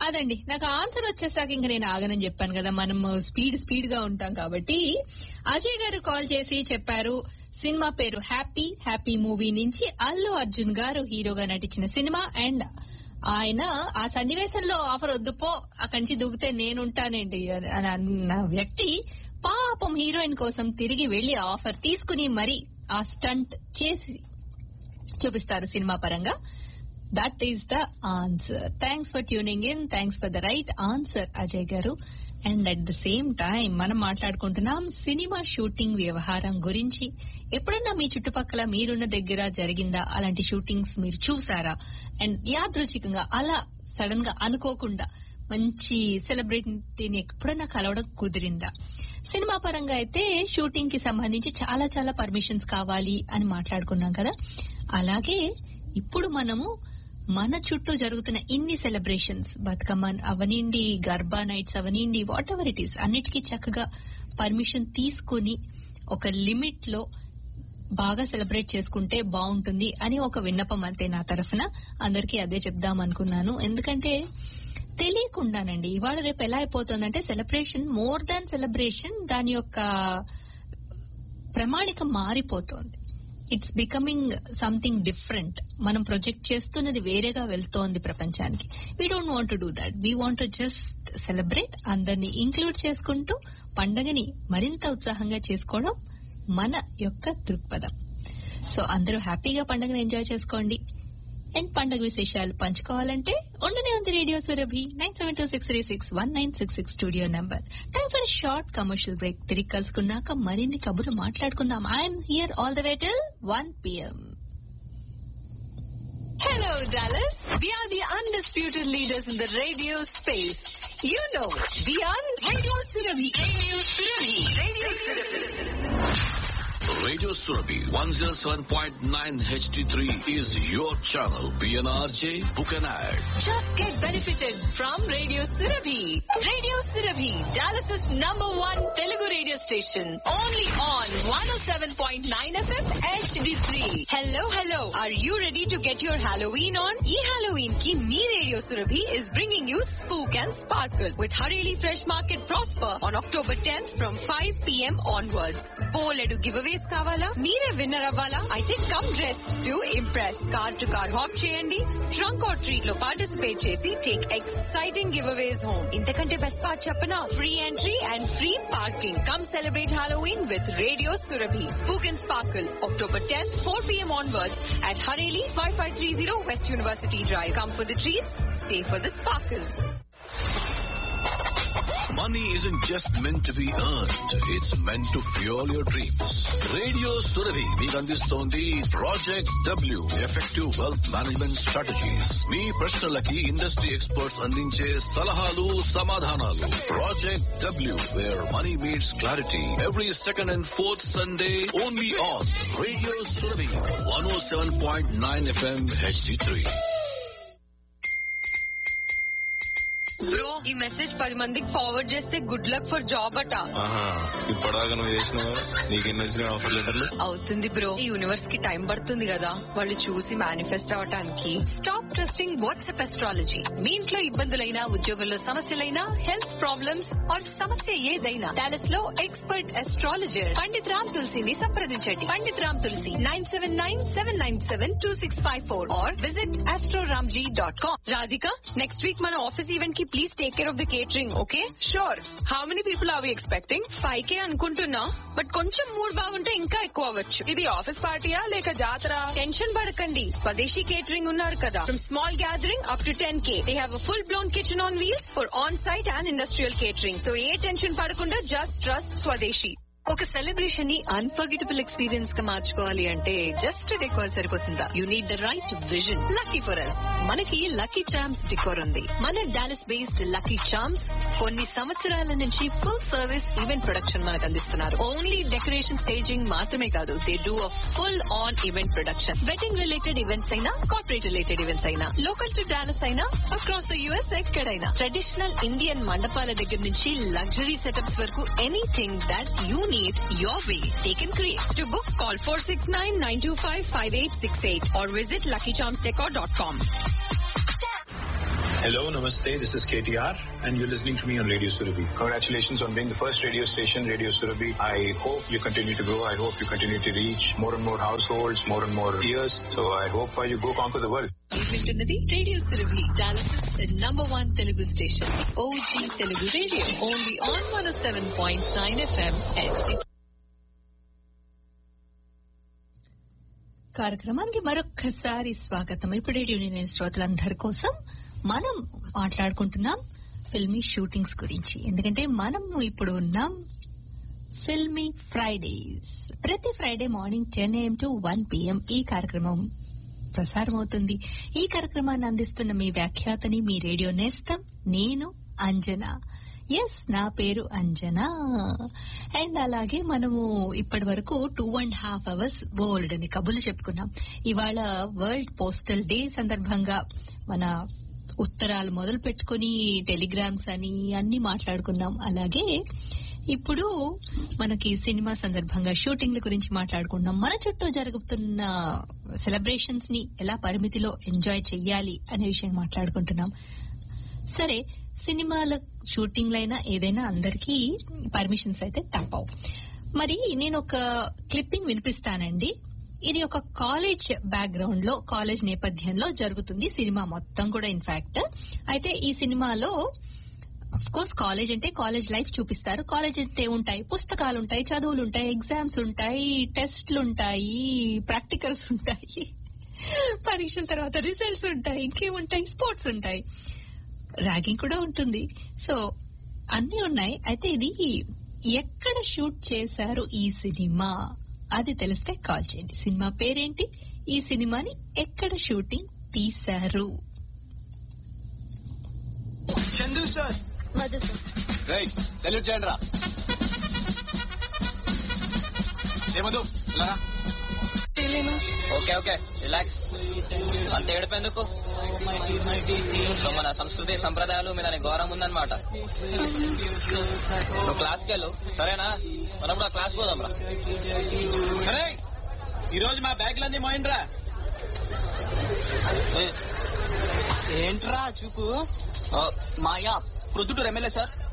అదండి నాకు ఆన్సర్ వచ్చేసాక ఇంకా నేను ఆగనని చెప్పాను కదా మనం స్పీడ్ స్పీడ్ గా ఉంటాం కాబట్టి అజయ్ గారు కాల్ చేసి చెప్పారు సినిమా పేరు హ్యాపీ హ్యాపీ మూవీ నుంచి అల్లు అర్జున్ గారు హీరోగా నటించిన సినిమా అండ్ ఆయన ఆ సన్నివేశంలో ఆఫర్ వద్దుపో అక్కడి నుంచి దూకితే నేనుంటానండి అని అని అన్న వ్యక్తి పాపం హీరోయిన్ కోసం తిరిగి వెళ్లి ఆఫర్ తీసుకుని మరి ఆ స్టంట్ చేసి చూపిస్తారు సినిమా పరంగా that is the answer thanks for tuning in thanks for the right answer Ajay garu and at the same time మనం మాట్లాడుకుంటున్నాం సినిమా షూటింగ్ వ్యవహారం గురించి ఎప్పుడన్నా మీ చుట్టుపక్కల మీరున్న దగ్గర జరిగిందా అలాంటి షూటింగ్స్ మీరు చూసారా అండ్ యాదృచ్ఛికంగా అలా సడన్ గా అనుకోకుండా మంచి సెలబ్రిటీని ఎప్పుడన్నా కలవడం కుదిరిందా సినిమా పరంగా అయితే షూటింగ్ కి సంబంధించి చాలా చాలా పర్మిషన్స్ కావాలి అని మాట్లాడుకున్నాం కదా అలాగే ఇప్పుడు మనము మన చుట్టూ జరుగుతున్న ఇన్ని సెలబ్రేషన్స్ బతుకమ్మ అవనిండి గర్బా నైట్స్ అవనిండి వాట్ ఎవర్ ఇట్ ఈస్ అన్నిటికీ చక్కగా పర్మిషన్ తీసుకుని ఒక లిమిట్ లో బాగా సెలబ్రేట్ చేసుకుంటే బాగుంటుంది అని ఒక విన్నపం అంతే నా తరఫున అందరికీ అదే చెప్దాం అనుకున్నాను ఎందుకంటే తెలియకుండానండి ఇవాళ రేపు ఎలా అయిపోతుందంటే సెలబ్రేషన్ మోర్ దాన్ సెలబ్రేషన్ దాని యొక్క ప్రణాళిక మారిపోతోంది ఇట్స్ బికమింగ్ సంథింగ్ డిఫరెంట్ మనం ప్రొజెక్ట్ చేస్తున్నది వేరేగా వెళ్తోంది ప్రపంచానికి we don't want do that we want just celebrate అందరినీ ఇంక్లూడ్ చేసుకుంటూ పండగని మరింత ఉత్సాహంగా చేసుకోవడం మన యొక్క దృక్పథం సో అందరూ హ్యాపీగా పండుగను ఎంజాయ్ చేసుకోండి అండ్ పండుగ విశేషాలు పంచుకోవాలంటే ఉండనే ఉంది radio Surabhi nine seven two six three six one nine six six studio number time for short commercial break తిరిగి కలుసుకున్నాక మరిన్ని కబుర్లు మాట్లాడుకుందాం I'm here all the way till one PM Hello, Dallas. We are the undisputed leaders in the radio space. You know, we are Radio Surabhi. Radio Surabhi. Radio Radio Surabhi 107.9 HD3 is your channel. PNRJ, book an ad. Just get benefited from Radio Surabhi. Radio Surabhi, Dallas's number one Telugu radio station. Only on 107.9 FM HD3. Hello, hello. Are you ready to get your Halloween on? E Halloween ki me Radio Surabhi is bringing you Spook and Sparkle with Hareli Fresh Market Prosper on October 10th from 5 p.m. onwards. Boledu giveaways కావాలా మీరే winner అవ్వాలా అయితే come dressed to impress car to car hop చేయండి trunk or treat లో participate చేసి take exciting giveaways home ఇంతకంటే best part చెప్పనా free entry and free parking come celebrate Halloween with radio Surabhi spook and sparkle October tenth four PM onwards at Harley five five three zero West University Drive come for the treats stay for the sparkle Money isn't just meant to be earned. It's meant to fuel your dreams. Radio Surabhi మీకు అందిస్తోంది project W effective wealth management strategies మీ ప్రశ్నలకి industry experts అందించే సలహాలు సమాధానాలు project W where money meets clarity every second and fourth Sunday only on radio Surabhi one O seven point nine FM HD three bro ఈ message పది మందికి forward చేస్తే good luck for job అట ఆహా ఇప్పటిదాకా నువ్వు చేసినావు నీకెన్ని వచ్చినాయి ఆఫర్ లెటర్లు అవుతుంది బ్రో ఈ యూనివర్స్ కి టైం పడుతుంది కదా వాళ్ళు చూసి మేనిఫెస్ట్ అవటానికి స్టాప్ ట్రస్టింగ్ వాట్సాప్ ఎస్ట్రాలజీ మీ ఇంట్లో ఇబ్బందులైనా ఉద్యోగంలో సమస్యలైనా హెల్త్ ప్రాబ్లమ్స్ ఆర్ సమస్య ఏదైనా డాలస్ లో ఎక్స్పర్ట్ ఎస్ట్రాలజర్ పండిత్ రామ్ తులసిని సంప్రదించండి Pandit Ram Tulasi nine seven nine seven nine seven two six five four or visit Astroramji dot com Radhika next week మన ఆఫీస్ ఈవెంట్ కి please take care of the catering okay Sure. How many people are we expecting? Five K అనుకుంటున్నా but కొంచెం mood బాగుంటే ఇంకా ఎక్కువ అవ్వచ్చు ఇది office పార్టీయా లేక జాతర టెన్షన్ పడకండి స్వదేశీ కేటరింగ్ ఉన్నారు కదా from small gathering up to ten K they have full blown kitchen on wheels for on site and industrial catering so ఏ టెన్షన్ పడకుండా జస్ట్ ట్రస్ట్ స్వదేశీ ఒక సెలబ్రేషన్ ని అన్ఫర్గెటబుల్ ఎక్స్పీరియన్స్ గా మార్చుకోవాలి అంటే జస్ట్ డెకోర్ సరిపోతుందా you need the right vision lucky for us మనకి lucky charms decor ఉంది మన డాలస్ బేస్డ్ లక్కీ చామ్స్ కొన్ని సంవత్సరాల నుంచి ఫుల్ సర్వీస్ ఈవెంట్ ప్రొడక్షన్ మనకు అందిస్తున్నారు ఓన్లీ డెకరేషన్ స్టేజింగ్ మాత్రమే కాదు they do a full on event production wedding related events అయినా కార్పొరేట్ రిలేటెడ్ ఈవెంట్స్ అయినా లోకల్ టు డాలస్ అయినా అక్రాస్ ద యుఎస్ ఎక్కడైనా ట్రెడిషనల్ ఇండియన్ మండపాల దగ్గర నుంచి లగ్జరీ సెటప్స్ వరకు anything that you need your way they can create to book call four six nine nine two five five eight six eight or visit lucky charms decor dot com Hello, namaste. This is KTR, and you're listening to me on Radio Surabhi. Congratulations on being the first radio station, Radio Surabhi. I hope you continue to grow. I hope you continue to reach more and more households, more and more ears. So I hope uh, you go conquer the world. వింటున్నది radio Surabhi Dallas's number one Telugu station OG Telugu radio only on one seven point nine FM HD కార్యక్రమానికి మరొక్కసారి స్వాగతం ఇప్పుడు radio నేను శ్రోతలందరి కోసం మనం మాట్లాడుకుంటున్నాం filmy shootings గురించి ఎందుకంటే మనం ఇప్పుడు ఉన్నాం ఫిల్మీ ఫ్రైడేస్ ప్రతి Friday morning ten AM to one PM ఈ కార్యక్రమం ప్రసారం అవుతుంది ఈ కార్యక్రమాన్ని అందిస్తున్న మీ వ్యాఖ్యాతని మీ రేడియో నేస్తం నేను అంజనా ఎస్ నా పేరు అంజనా అండ్ అలాగే మనము ఇప్పటి వరకు two and half hours world అని కబుర్లు చెప్పుకున్నాం ఇవాళ వరల్డ్ పోస్టల్ డే సందర్భంగా మన ఉత్తరాలు మొదలు పెట్టుకుని టెలిగ్రామ్స్ అని అన్ని మాట్లాడుకున్నాం అలాగే ఇప్పుడు మనకి సినిమా సందర్భంగా షూటింగ్ల గురించి మాట్లాడుకుంటున్నాం మన చుట్టూ జరుగుతున్న సెలబ్రేషన్స్ ని ఎలా పరిమితిలో ఎంజాయ్ చెయ్యాలి అనే విషయం మాట్లాడుకుంటున్నాం సరే సినిమాల షూటింగ్లైనా ఏదైనా అందరికీ పర్మిషన్స్ అయితే తప్పవు మరి నేను ఒక క్లిప్పింగ్ వినిపిస్తానండి ఇది ఒక కాలేజ్ బ్యాక్గ్రౌండ్ లో కాలేజ్ నేపథ్యంలో జరుగుతుంది సినిమా మొత్తం కూడా ఇన్ఫాక్ట్ అయితే ఈ సినిమాలో అఫ్ కోర్స్ కాలేజ్ అంటే కాలేజ్ లైఫ్ చూపిస్తారు కాలేజ్ అంటే ఉంటాయి పుస్తకాలు ఉంటాయి చదువులు ఉంటాయి ఎగ్జామ్స్ ఉంటాయి టెస్ట్లు ఉంటాయి ప్రాక్టికల్స్ ఉంటాయి పరీక్షల తర్వాత రిజల్ట్స్ ఉంటాయి ఇంకేముంటాయి స్పోర్ట్స్ ఉంటాయి ర్యాగింగ్ కూడా ఉంటుంది సో అన్ని ఉన్నాయి అయితే ఇది ఎక్కడ షూట్ చేశారు ఈ సినిమా అది తెలిస్తే కాల్ చేయండి సినిమా పేరేంటి ఈ సినిమాని ఎక్కడ షూటింగ్ తీశారు చందు సార్ రైట్ సెల్యూట్ చేయండి రా ఏమదు ఇలా ఓకే ఓకే రిలాక్స్ అంత ఏడిపోయేందుకు సో మన సంస్కృతి సంప్రదాయాలు మీద నీకు గౌరవం ఉందన్నమాట నువ్వు క్లాస్కి వెళ్ళు సరేనా మనం కూడా క్లాస్ పోదాం రా ఈ రోజు మా బ్యాగులన్నీ మోయిండ్రా ఏంట్రా చూపు మాయా ప్రొద్దుటూరు ఎమ్మెల్యే సార్